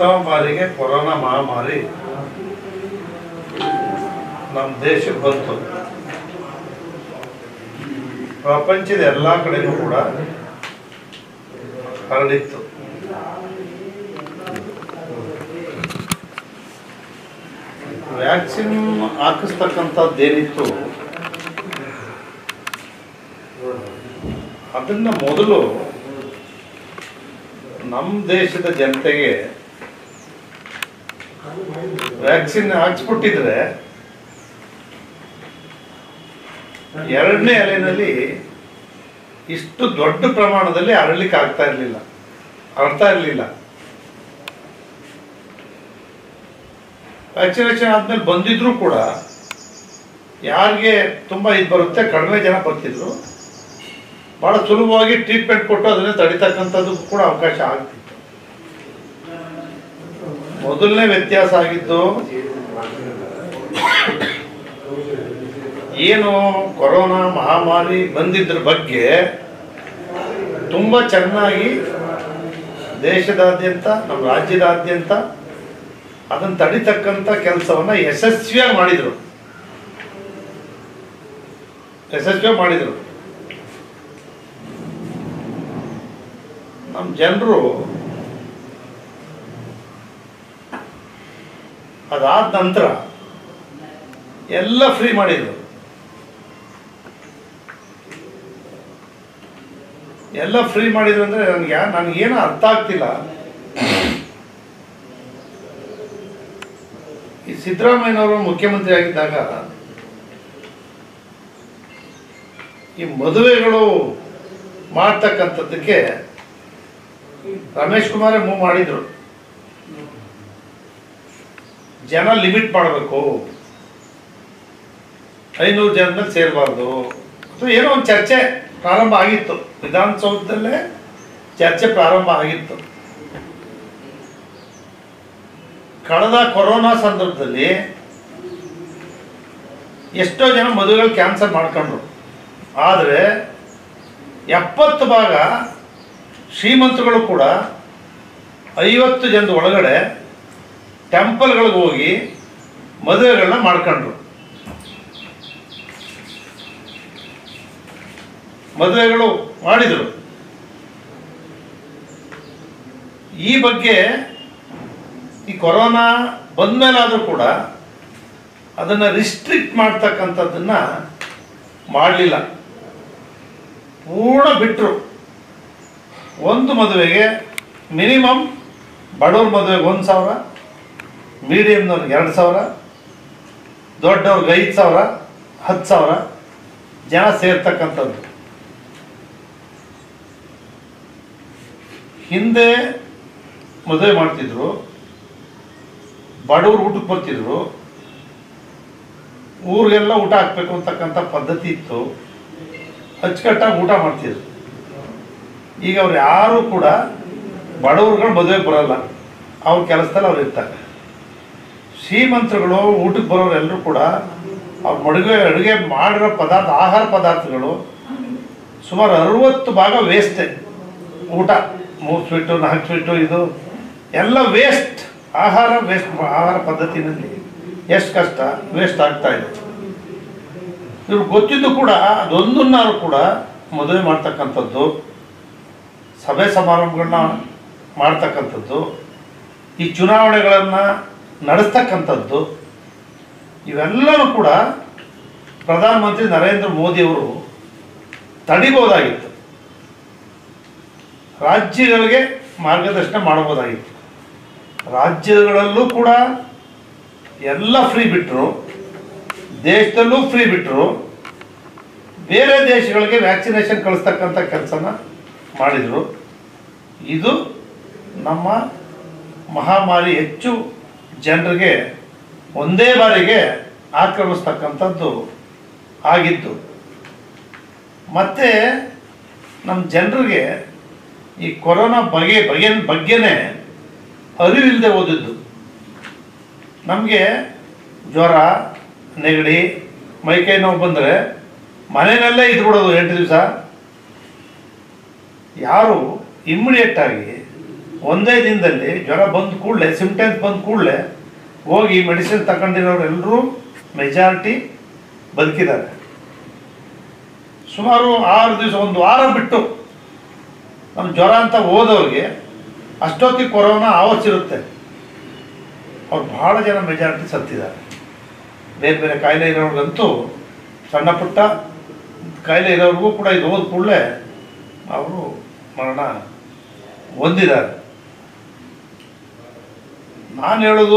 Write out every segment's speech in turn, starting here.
ಪ್ರಥಮ ಬಾರಿಗೆ ಕೊರೋನಾ ಮಹಾಮಾರಿ ನಮ್ಮ ದೇಶಕ್ಕೆ ಬಂತು ಪ್ರಪಂಚದ ಎಲ್ಲ ಕಡೆನೂ ಕೂಡ ಹರಡಿತ್ತು ವ್ಯಾಕ್ಸಿನ್ ಹಾಕಿಸ್ತಕ್ಕಂಥದ್ದೇನಿತ್ತು ಅದನ್ನ ಮೊದಲು ನಮ್ಮ ದೇಶದ ಜನತೆಗೆ ವ್ಯಾಕ್ಸಿನ್ ಹಾಕ್ಸ್ಬಿಟ್ಟಿದ್ರೆ ಎರಡನೇ ಅಲೆನಲ್ಲಿ ಇಷ್ಟು ದೊಡ್ಡ ಪ್ರಮಾಣದಲ್ಲಿ ಹರಡ್ಲಿಕ್ಕೆ ಆಗ್ತಾ ಇರಲಿಲ್ಲ ಹರಡ್ತಾ ಇರಲಿಲ್ಲ ವ್ಯಾಕ್ಸಿನೇಷನ್ ಆದ್ಮೇಲೆ ಬಂದಿದ್ರು ಕೂಡ ಯಾರಿಗೆ ತುಂಬಾ ಇದು ಬರುತ್ತೆ ಕಡಿಮೆ ಜನ ಬರ್ತಿದ್ರು ಬಹಳ ಸುಲಭವಾಗಿ ಟ್ರೀಟ್ಮೆಂಟ್ ಕೊಟ್ಟು ಅದನ್ನ ತಡಿತಕ್ಕಂಥದ್ದು ಕೂಡ ಅವಕಾಶ ಆಗ್ತಿತ್ತು ಮೊದಲನೇ ವ್ಯತ್ಯಾಸ ಆಗಿದ್ದು ಏನು ಕೊರೋನಾ ಮಹಾಮಾರಿ ಬಂದಿದ್ರ ಬಗ್ಗೆ ತುಂಬ ಚೆನ್ನಾಗಿ ದೇಶದಾದ್ಯಂತ ನಮ್ಮ ರಾಜ್ಯದಾದ್ಯಂತ ಅದನ್ನು ತಡಿತಕ್ಕಂಥ ಕೆಲಸವನ್ನ ಯಶಸ್ವಿಯಾಗಿ ಮಾಡಿದರು ಯಶಸ್ವಿಯಾಗಿ ಮಾಡಿದರು ನಮ್ಮ ಜನರು ಅದಾದ ನಂತರ ಎಲ್ಲ ಫ್ರೀ ಮಾಡಿದ್ರು ಎಲ್ಲ ಫ್ರೀ ಮಾಡಿದ್ರು ಅಂದ್ರೆ ನನಗೆ ನನಗೇನು ಅರ್ಥ ಆಗ್ತಿಲ್ಲ ಈ ಸಿದ್ದರಾಮಯ್ಯನವರು ಮುಖ್ಯಮಂತ್ರಿ ಆಗಿದ್ದಾಗ ಈ ಮದುವೆಗಳು ಮಾಡ್ತಕ್ಕಂಥದ್ದಕ್ಕೆ ರಮೇಶ್ ಕುಮಾರೇ ಮೂವ್ ಮಾಡಿದ್ರು ಜನ ಲಿಮಿಟ್ ಮಾಡಬೇಕು ಐನೂರು ಜನ ಮೇಲೆ ಸೇರಬಾರ್ದು ಅಥವಾ ಏನೋ ಒಂದು ಚರ್ಚೆ ಪ್ರಾರಂಭ ಆಗಿತ್ತು ವಿಧಾನಸೌಧದಲ್ಲೇ ಚರ್ಚೆ ಪ್ರಾರಂಭ ಆಗಿತ್ತು ಕಳೆದ ಕೊರೋನಾ ಸಂದರ್ಭದಲ್ಲಿ ಎಷ್ಟೋ ಜನ ಮದುವೆಗಳು ಕ್ಯಾನ್ಸಲ್ ಮಾಡ್ಕೊಂಡ್ರು ಆದರೆ ಎಪ್ಪತ್ತು ಭಾಗ ಶ್ರೀಮಂತರುಗಳು ಕೂಡ ಐವತ್ತು ಜನದ ಒಳಗಡೆ ಟೆಂಪಲ್ಗಳಿಗೆ ಹೋಗಿ ಮದುವೆಗಳನ್ನ ಮಾಡ್ಕೊಂಡ್ರು ಮದುವೆಗಳು ಮಾಡಿದರು ಈ ಬಗ್ಗೆ ಈ ಕೊರೋನಾ ಬಂದ್ಮೇಲಾದರೂ ಕೂಡ ಅದನ್ನು ರಿಸ್ಟ್ರಿಕ್ಟ್ ಮಾಡ್ತಕ್ಕಂಥದ್ದನ್ನ ಮಾಡಲಿಲ್ಲ ಪೂರ್ಣ ಬಿಟ್ಟರು ಒಂದು ಮದುವೆಗೆ ಮಿನಿಮಮ್ ಬಡವ್ರ ಮದುವೆಗೆ ಒಂದು ಸಾವಿರ ಮೀಡಿಯಮ್ನವ್ರಿಗೆ ಎರಡು ಸಾವಿರ ದೊಡ್ಡವ್ರಿಗೆ ಐದು ಸಾವಿರ ಹತ್ತು ಸಾವಿರ ಜನ ಸೇರ್ತಕ್ಕಂಥದ್ದು ಹಿಂದೆ ಮದುವೆ ಮಾಡ್ತಿದ್ರು ಬಡವರು ಊಟಕ್ಕೆ ಬರ್ತಿದ್ರು ಊರಿಗೆಲ್ಲ ಊಟ ಹಾಕ್ಬೇಕು ಅಂತಕ್ಕಂಥ ಪದ್ಧತಿ ಇತ್ತು ಅಚ್ಚುಕಟ್ಟಾಗಿ ಊಟ ಮಾಡ್ತಿದ್ರು ಈಗ ಅವ್ರು ಯಾರು ಕೂಡ ಬಡವ್ರುಗಳು ಮದುವೆಗೆ ಬರಲ್ಲ ಅವ್ರ ಕೆಲಸದಲ್ಲಿ ಅವ್ರು ಇರ್ತಾರೆ ಶ್ರೀಮಂತರುಗಳು ಊಟಕ್ಕೆ ಬರೋರೆಲ್ಲರೂ ಕೂಡ ಅವ್ರ ಮಡುಗೆ ಅಡುಗೆ ಮಾಡಿರೋ ಪದಾರ್ಥ ಆಹಾರ ಪದಾರ್ಥಗಳು ಸುಮಾರು ಅರವತ್ತು ಭಾಗ ವೇಸ್ಟೇ ಊಟ ಮೂರು ಸ್ವೀಟು ನಾಲ್ಕು ಸ್ವೀಟು ಇದು ಎಲ್ಲ ವೇಸ್ಟ್ ಆಹಾರ ವೇಸ್ಟ್ ಆಹಾರ ಪದ್ಧತಿನಲ್ಲಿ ಎಷ್ಟು ಕಷ್ಟ ವೇಸ್ಟ್ ಆಗ್ತಾ ಇದೆ ಇವ್ರು ಗೊತ್ತಿದ್ದು ಕೂಡ ಅದೊಂದನ್ನಾರು ಕೂಡ ಮದುವೆ ಮಾಡ್ತಕ್ಕಂಥದ್ದು ಸಭೆ ಸಮಾರಂಭಗಳನ್ನ ಮಾಡ್ತಕ್ಕಂಥದ್ದು ಈ ಚುನಾವಣೆಗಳನ್ನು ನಡೆಸ್ತಕ್ಕಂಥದ್ದು ಇವೆಲ್ಲವೂ ಕೂಡ ಪ್ರಧಾನಮಂತ್ರಿ ನರೇಂದ್ರ ಮೋದಿಯವರು ತಡಿಬೋದಾಗಿತ್ತು ರಾಜ್ಯಗಳಿಗೆ ಮಾರ್ಗದರ್ಶನ ಮಾಡಬಹುದಾಗಿತ್ತು ರಾಜ್ಯಗಳಲ್ಲೂ ಕೂಡ ಎಲ್ಲ ಫ್ರೀ ಬಿಟ್ಟರು ದೇಶದಲ್ಲೂ ಫ್ರೀ ಬಿಟ್ಟರು ಬೇರೆ ದೇಶಗಳಿಗೆ ವ್ಯಾಕ್ಸಿನೇಷನ್ ಕಳಿಸ್ತಕ್ಕಂಥ ಕೆಲಸನ ಮಾಡಿದರು ಇದು ನಮ್ಮ ಮಹಾಮಾರಿ ಹೆಚ್ಚು ಜನರಿಗೆ ಒಂದೇ ಬಾರಿಗೆ ಆಕ್ರಮಿಸ್ತಕ್ಕಂಥದ್ದು ಆಗಿತ್ತು ಮತ್ತು ನಮ್ಮ ಜನರಿಗೆ ಈ ಕೊರೋನಾ ಬಗೆ ಬಗೆ ಬಗ್ಗೆನೇ ಅರಿವಿಲ್ಲದೆ ಓದಿದ್ದು ನಮಗೆ ಜ್ವರ ನೆಗಡಿ ಮೈಕೈ ನೋವು ಬಂದರೆ ಮನೆಯಲ್ಲೇ ಇದ್ಬಿಡೋದು ಎಂಟು ದಿವಸ ಯಾರು ಇಮ್ಮಿಡಿಯೇಟ್ ಆಗಿ ಒಂದೇ ದಿನದಲ್ಲಿ ಜ್ವರ ಬಂದ ಕೂಡಲೇ ಸಿಮ್ಟಮ್ಸ್ ಬಂದ ಕೂಡಲೇ ಹೋಗಿ ಮೆಡಿಸಿನ್ ತಗೊಂಡಿರೋರು ಎಲ್ಲರೂ ಮೆಜಾರಿಟಿ ಬದುಕಿದ್ದಾರೆ ಸುಮಾರು ಆರು ದಿವಸ ಒಂದು ವಾರ ಬಿಟ್ಟು ನಮ್ಮ ಜ್ವರ ಅಂತ ಹೋದವ್ರಿಗೆ ಅಷ್ಟೊತ್ತಿಗೆ ಕೊರೋನಾ ಆವರಿಸಿರುತ್ತೆ ಅವ್ರು ಭಾಳ ಜನ ಮೆಜಾರಿಟಿ ಸತ್ತಿದ್ದಾರೆ ಬೇರೆ ಬೇರೆ ಕಾಯಿಲೆ ಇರೋರ್ಗಂತೂ ಸಣ್ಣ ಪುಟ್ಟ ಕಾಯಿಲೆ ಇರೋರಿಗೂ ಕೂಡ ಇದು ಹೋದ ಕೂಡಲೇ ಅವರು ಮರಣ ಹೊಂದಿದ್ದಾರೆ ನಾನು ಹೇಳೋದು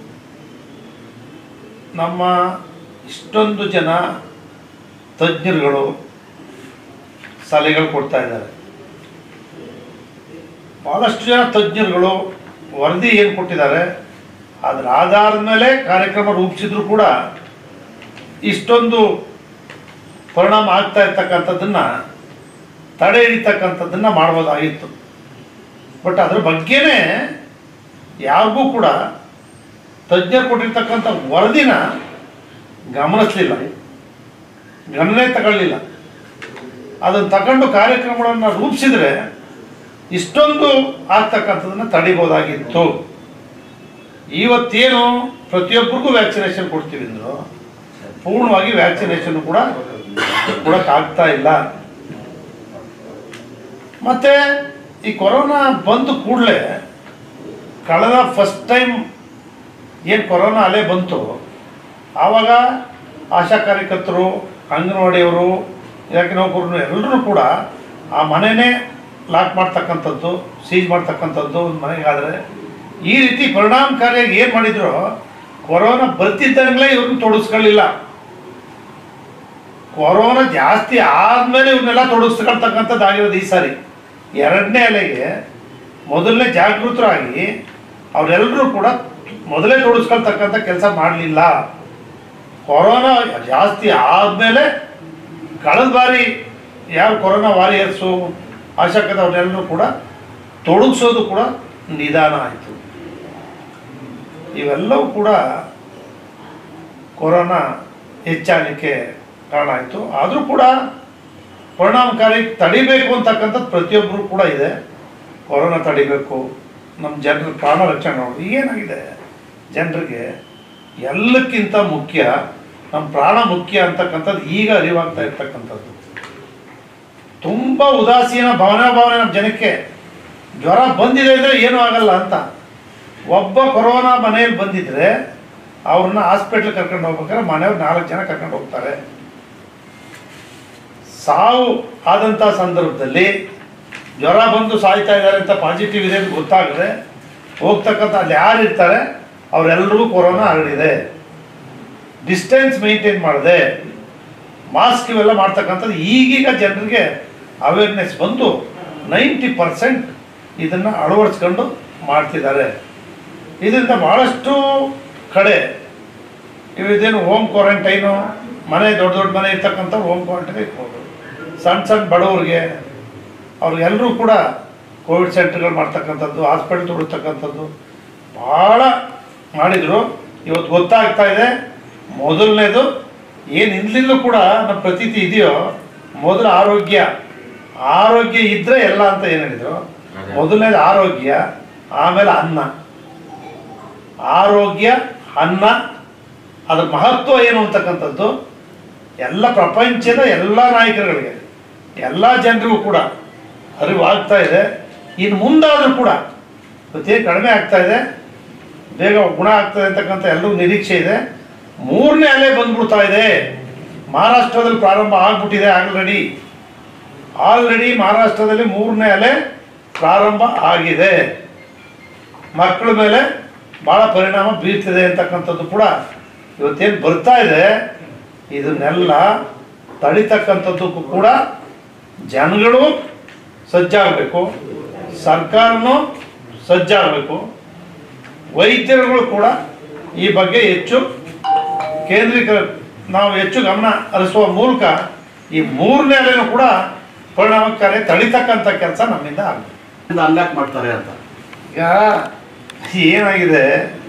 ನಮ್ಮ ಇಷ್ಟೊಂದು ಜನ ತಜ್ಞರುಗಳು ಸಲಹೆಗಳು ಕೊಡ್ತಾ ಇದ್ದಾರೆ ಭಾಳಷ್ಟು ಜನ ತಜ್ಞರುಗಳು ವರದಿ ಏನು ಕೊಟ್ಟಿದ್ದಾರೆ ಅದರ ಆಧಾರದ ಮೇಲೆ ಕಾರ್ಯಕ್ರಮ ರೂಪಿಸಿದ್ರು ಕೂಡ ಇಷ್ಟೊಂದು ಪರಿಣಾಮ ಆಗ್ತಾ ಇರ್ತಕ್ಕಂಥದ್ದನ್ನು ತಡೆ ಹಿಡಿತಕ್ಕಂಥದ್ದನ್ನು ಮಾಡ್ಬೋದಾಗಿತ್ತು ಬಟ್ ಅದ್ರ ಬಗ್ಗೆನೇ ಯಾರಿಗೂ ಕೂಡ ತಜ್ಞರು ಕೊಟ್ಟಿರ್ತಕ್ಕಂಥ ವರದಿನ ಗಮನಿಸಲಿಲ್ಲ ಗಮನ ತಗೊಳ್ಳಿಲ್ಲ ಅದನ್ನು ತಗೊಂಡು ಕಾರ್ಯಕ್ರಮಗಳನ್ನು ರೂಪಿಸಿದ್ರೆ ಇಷ್ಟೊಂದು ಆಗ್ತಕ್ಕಂಥದ್ದನ್ನು ತಡಿಬೋದಾಗಿತ್ತು ಇವತ್ತೇನು ಪ್ರತಿಯೊಬ್ಬರಿಗೂ ವ್ಯಾಕ್ಸಿನೇಷನ್ ಕೊಡ್ತೀವಿ ಅಂದರು ಪೂರ್ಣವಾಗಿ ವ್ಯಾಕ್ಸಿನೇಷನ್ ಕೂಡ ಕೊಡೋಕ್ಕಾಗ್ತಾ ಇಲ್ಲ ಮತ್ತೆ ಈ ಕೊರೋನಾ ಬಂದು ಕೂಡಲೇ ಕಳೆದ ಫಸ್ಟ್ ಟೈಮ್ ಏನು ಕೊರೋನಾ ಅಲೆ ಬಂತು ಆವಾಗ ಆಶಾ ಕಾರ್ಯಕರ್ತರು ಅಂಗನವಾಡಿಯವರು ಇಲಾಖೆ ನೌಕರರು ಎಲ್ಲರೂ ಕೂಡ ಆ ಮನೆನೇ ಲಾಕ್ ಮಾಡ್ತಕ್ಕಂಥದ್ದು ಸೀಜ್ ಮಾಡ್ತಕ್ಕಂಥದ್ದು ಒಂದು ಮನೆಗಾದರೆ ಈ ರೀತಿ ಪರಿಣಾಮಕಾರಿಯಾಗಿ ಏನು ಮಾಡಿದ್ರು ಕೊರೋನಾ ಬರ್ತಿದ್ದಂಗಲೇ ಇವ್ರನ್ನ ತೊಡಗಿಸ್ಕೊಳ್ಳಿಲ್ಲ ಕೊರೋನಾ ಜಾಸ್ತಿ ಆದಮೇಲೆ ಇವ್ರನ್ನೆಲ್ಲ ತೊಡಗಿಸ್ಕೊಳ್ತಕ್ಕಂಥದ್ದು ಆಗಿರೋದು ಈ ಸಾರಿ ಎರಡನೇ ಅಲೆಗೆ ಮೊದಲನೇ ಜಾಗೃತರಾಗಿ ಅವರೆಲ್ಲರೂ ಕೂಡ ಮೊದಲೇ ತೊಡಗಿಸ್ಕೊಳ್ತಕ್ಕಂಥ ಕೆಲಸ ಮಾಡಲಿಲ್ಲ ಕೊರೋನಾ ಜಾಸ್ತಿ ಆದಮೇಲೆ ಕಳೆದ ಬಾರಿ ಯಾರು ಕೊರೋನಾ ವಾರಿಯರ್ಸು ಆಶಾಕದವ್ರನ್ನೆಲ್ಲರೂ ಕೂಡ ತೊಡಗಿಸೋದು ಕೂಡ ನಿಧಾನ ಆಯಿತು ಇವೆಲ್ಲವೂ ಕೂಡ ಕೊರೋನಾ ಹೆಚ್ಚಾಗಲಿಕ್ಕೆ ಕಾರಣ ಆಯಿತು ಆದರೂ ಕೂಡ ಪರಿಣಾಮಕಾರಿ ತಡಿಬೇಕು ಅಂತಕ್ಕಂಥದ್ದು ಪ್ರತಿಯೊಬ್ಬರು ಕೂಡ ಇದೆ ಕೊರೋನಾ ತಡಿಬೇಕು ನಮ್ಮ ಜನರ ಪ್ರಾಣ ರಕ್ಷಣೆ ಮಾಡೋದು ಏನಾಗಿದೆ ಜನರಿಗೆ ಎಲ್ಲಕ್ಕಿಂತ ಮುಖ್ಯ ನಮ್ಮ ಪ್ರಾಣ ಮುಖ್ಯ ಅಂತಕ್ಕಂಥದ್ದು ಈಗ ಅರಿವಾಗ್ತಾ ಇರ್ತಕ್ಕಂಥದ್ದು ತುಂಬ ಉದಾಸೀನ ಭಾವನಾ ಭಾವನೆ ನಮ್ಮ ಜನಕ್ಕೆ ಜ್ವರ ಬಂದಿದೆ ಅಂದರೆ ಏನೂ ಆಗಲ್ಲ ಅಂತ ಒಬ್ಬ ಕೊರೋನಾ ಮನೆಯಲ್ಲಿ ಬಂದಿದ್ರೆ ಅವ್ರನ್ನ ಹಾಸ್ಪಿಟ್ಲ್ ಕರ್ಕೊಂಡು ಹೋಗ್ಬೇಕಾದ್ರೆ ಮನೆಯವ್ರು ನಾಲ್ಕು ಜನ ಕರ್ಕೊಂಡು ಹೋಗ್ತಾರೆ ಸಾವು ಆದಂಥ ಸಂದರ್ಭದಲ್ಲಿ ಜ್ವರ ಬಂದು ಸಾಯ್ತಾ ಇದ್ದಾರೆ ಅಂತ ಪಾಸಿಟಿವ್ ಇದೆ ಅಂತ ಗೊತ್ತಾಗದೆ ಹೋಗ್ತಕ್ಕಂಥ ಅಲ್ಲಿ ಯಾರು ಇರ್ತಾರೆ ಅವರೆಲ್ಲರಿಗೂ ಕೊರೋನಾ ಹರಡಿದೆ ಡಿಸ್ಟೆನ್ಸ್ ಮೇಂಟೈನ್ ಮಾಡದೆ ಮಾಸ್ಕ್ ಇವೆಲ್ಲ ಮಾಡ್ತಕ್ಕಂಥದ್ದು ಈಗೀಗ ಜನರಿಗೆ ಅವೇರ್ನೆಸ್ ಬಂದು ನೈಂಟಿ ಪರ್ಸೆಂಟ್ ಇದನ್ನು ಅಳವಡಿಸ್ಕೊಂಡು ಮಾಡ್ತಿದ್ದಾರೆ ಇದರಿಂದ ಭಾಳಷ್ಟು ಕಡೆ ಇವಿದೇನು ಹೋಮ್ ಕ್ವಾರಂಟೈನು ಮನೆ ದೊಡ್ಡ ದೊಡ್ಡ ಮನೆ ಇರ್ತಕ್ಕಂಥ ಹೋಮ್ ಕ್ವಾರಂಟೈನ್ ಇರ್ಬೋದು ಸಣ್ಣ ಸಣ್ಣ ಬಡವ್ರಿಗೆ ಅವ್ರಿಗೆಲ್ಲರೂ ಕೂಡ ಕೋವಿಡ್ ಸೆಂಟರ್ಗಳು ಮಾಡ್ತಕ್ಕಂಥದ್ದು ಹಾಸ್ಪಿಟಲ್ ತೊಡತಕ್ಕಂಥದ್ದು ಭಾಳ ಮಾಡಿದರು ಇವತ್ತು ಗೊತ್ತಾಗ್ತಾ ಇದೆ ಮೊದಲನೇದು ಏನು ಹಿಂದ್ಲಿಂದಲೂ ಕೂಡ ನಮ್ಮ ಪ್ರತೀತಿ ಇದೆಯೋ ಮೊದಲು ಆರೋಗ್ಯ ಆರೋಗ್ಯ ಇದ್ದರೆ ಎಲ್ಲ ಅಂತ ಏನು ಹೇಳಿದ್ರು ಮೊದಲನೇದು ಆರೋಗ್ಯ ಆಮೇಲೆ ಅನ್ನ ಆರೋಗ್ಯ ಅನ್ನ ಅದರ ಮಹತ್ವ ಏನು ಅಂತಕ್ಕಂಥದ್ದು ಎಲ್ಲ ಪ್ರಪಂಚದ ಎಲ್ಲ ನಾಯಕರುಗಳಿಗೆ ಎಲ್ಲ ಜನರಿಗೂ ಕೂಡ ಅರಿವಾಗ್ತಾ ಇದೆ ಇನ್ನು ಮುಂದಾದರೂ ಕೂಡ ಇವತ್ತೇನು ಕಡಿಮೆ ಆಗ್ತಾ ಇದೆ ಬೇಗ ಗುಣ ಆಗ್ತದೆ ಅಂತಕ್ಕಂಥ ಎಲ್ಲರಿಗೂ ನಿರೀಕ್ಷೆ ಇದೆ ಮೂರನೇ ಅಲೆ ಬಂದ್ಬಿಡ್ತಾ ಇದೆ ಮಹಾರಾಷ್ಟ್ರದಲ್ಲಿ ಪ್ರಾರಂಭ ಆಗ್ಬಿಟ್ಟಿದೆ ಆಲ್ರೆಡಿ ಆಲ್ರೆಡಿ ಮಹಾರಾಷ್ಟ್ರದಲ್ಲಿ ಮೂರನೇ ಅಲೆ ಪ್ರಾರಂಭ ಆಗಿದೆ ಮಕ್ಕಳ ಮೇಲೆ ಭಾಳ ಪರಿಣಾಮ ಬೀರ್ತಿದೆ ಅಂತಕ್ಕಂಥದ್ದು ಕೂಡ ಇವತ್ತೇನು ಬರ್ತಾ ಇದೆ ಇದನ್ನೆಲ್ಲ ತಡಿತಕ್ಕಂಥದ್ದಕ್ಕೂ ಕೂಡ ಜನಗಳು ಸಜ್ಜಾಗಬೇಕು ಸರ್ಕಾರನೂ ಸಜ್ಜಾಗಬೇಕು ವೈದ್ಯರುಗಳು ಕೂಡ ಈ ಬಗ್ಗೆ ಹೆಚ್ಚು ಕೇಂದ್ರೀಕರ ನಾವು ಹೆಚ್ಚು ಗಮನ ಹರಿಸುವ ಮೂಲಕ ಈ ಮೂರನೇ ಅಲೆನೂ ಕೂಡ ಪರಿಣಾಮಕಾರಿ ತಡಿತಕ್ಕಂಥ ಕೆಲಸ ನಮ್ಮಿಂದ ಆಗಬೇಕು ಅನ್ಲಾಕ್ ಮಾಡ್ತಾರೆ ಅಂತ ಈಗ ಏನಾಗಿದೆ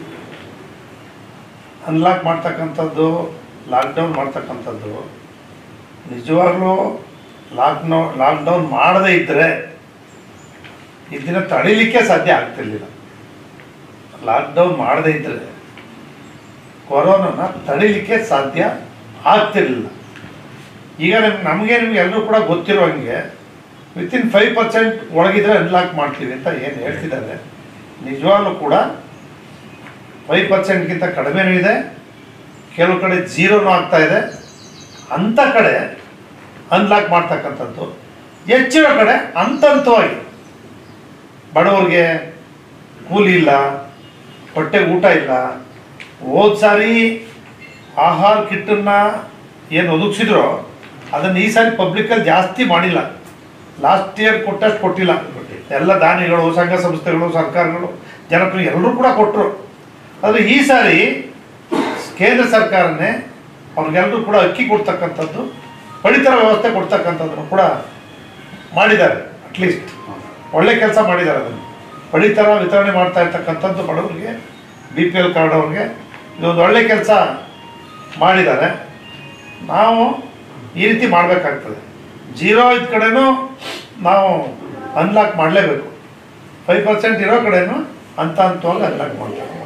ಅನ್ಲಾಕ್ ಮಾಡ್ತಕ್ಕಂಥದ್ದು ಲಾಕ್ಡೌನ್ ಮಾಡ್ತಕ್ಕಂಥದ್ದು ನಿಜವಾಗ್ಲೂ ಲಾಕ್ಡೌನ್ ಲಾಕ್ಡೌನ್ ಮಾಡದೇ ಇದ್ದರೆ ಇದನ್ನ ತಡಿಲಿಕ್ಕೆ ಸಾಧ್ಯ ಆಗ್ತಿರ್ಲಿಲ್ಲ ಲಾಕ್ಡೌನ್ ಮಾಡದೇ ಇದ್ರೆ ಕೊರೋನಾನ ತಡಿಲಿಕ್ಕೆ ಸಾಧ್ಯ ಆಗ್ತಿರ್ಲಿಲ್ಲ ಈಗ ನಿಮ್ಗೆ ನಮಗೆ ನಿಮ್ಗೆ ಎಲ್ಲರೂ ಕೂಡ ಗೊತ್ತಿರೋ ಹಂಗೆ ವಿತಿನ್ ಫೈವ್ ಪರ್ಸೆಂಟ್ ಒಳಗಿದ್ರೆ ಅನ್ಲಾಕ್ ಮಾಡ್ತೀವಿ ಅಂತ ಏನು ಹೇಳ್ತಿದ್ದಾರೆ ನಿಜವಾಗ್ಲೂ ಕೂಡ ಫೈವ್ ಪರ್ಸೆಂಟ್ಗಿಂತ ಕಡಿಮೆನೂ ಇದೆ ಕೆಲವು ಕಡೆ ಜೀರೋನೂ ಆಗ್ತಾ ಇದೆ ಅಂಥ ಕಡೆ ಅನ್ಲಾಕ್ ಮಾಡ್ತಕ್ಕಂಥದ್ದು ಹೆಚ್ಚಿನ ಕಡೆ ಹಂತ ಹಂತವಾಗಿ ಬಡವ್ರಿಗೆ ಕೂಲಿ ಇಲ್ಲ ಹೊಟ್ಟೆ ಊಟ ಇಲ್ಲ ಹೋದ ಸಾರಿ ಆಹಾರ ಕಿಟ್ಟನ್ನ ಏನು ಒದಗಿಸಿದ್ರೋ ಅದನ್ನು ಈ ಸಾರಿ ಪಬ್ಲಿಕಲ್ಲಿ ಜಾಸ್ತಿ ಮಾಡಿಲ್ಲ ಲಾಸ್ಟ್ ಇಯರ್ ಕೊಟ್ಟಷ್ಟು ಕೊಟ್ಟಿಲ್ಲ ಎಲ್ಲ ದಾನಿಗಳು ಸಂಘ ಸಂಸ್ಥೆಗಳು ಸರ್ಕಾರಗಳು ಜನಪ್ರಿಯ ಎಲ್ಲರೂ ಕೂಡ ಕೊಟ್ಟರು ಆದರೆ ಈ ಸಾರಿ ಕೇಂದ್ರ ಸರ್ಕಾರನೇ ಅವ್ರಿಗೆಲ್ಲರೂ ಕೂಡ ಅಕ್ಕಿ ಕೊಡ್ತಕ್ಕಂಥದ್ದು ಪಡಿತರ ವ್ಯವಸ್ಥೆ ಕೊಡ್ತಕ್ಕಂಥದ್ದನ್ನು ಕೂಡ ಮಾಡಿದ್ದಾರೆ ಅಟ್ಲೀಸ್ಟ್ ಒಳ್ಳೆ ಕೆಲಸ ಮಾಡಿದ್ದಾರೆ ಅದನ್ನು ಪಡಿತರ ವಿತರಣೆ ಮಾಡ್ತಾ ಇರ್ತಕ್ಕಂಥದ್ದು ಬಡವರಿಗೆ ಬಿ ಪಿ ಎಲ್ ಕಾರ್ಡ್ ಅವ್ರಿಗೆ ಇದೊಂದು ಒಳ್ಳೆ ಕೆಲಸ ಮಾಡಿದ್ದಾರೆ ನಾವು ಈ ರೀತಿ ಮಾಡಬೇಕಾಗ್ತದೆ ಜೀರೋ ಇದ್ದ ಕಡೆನೂ ನಾವು ಅನ್ಲಾಕ್ ಮಾಡಲೇಬೇಕು ಫೈವ್ ಪರ್ಸೆಂಟ್ ಇರೋ ಕಡೆನೂ ಹಂತ ಹಂತವಾಗಿ ಅನ್ಲಾಕ್ ಮಾಡ್ತಾರೆ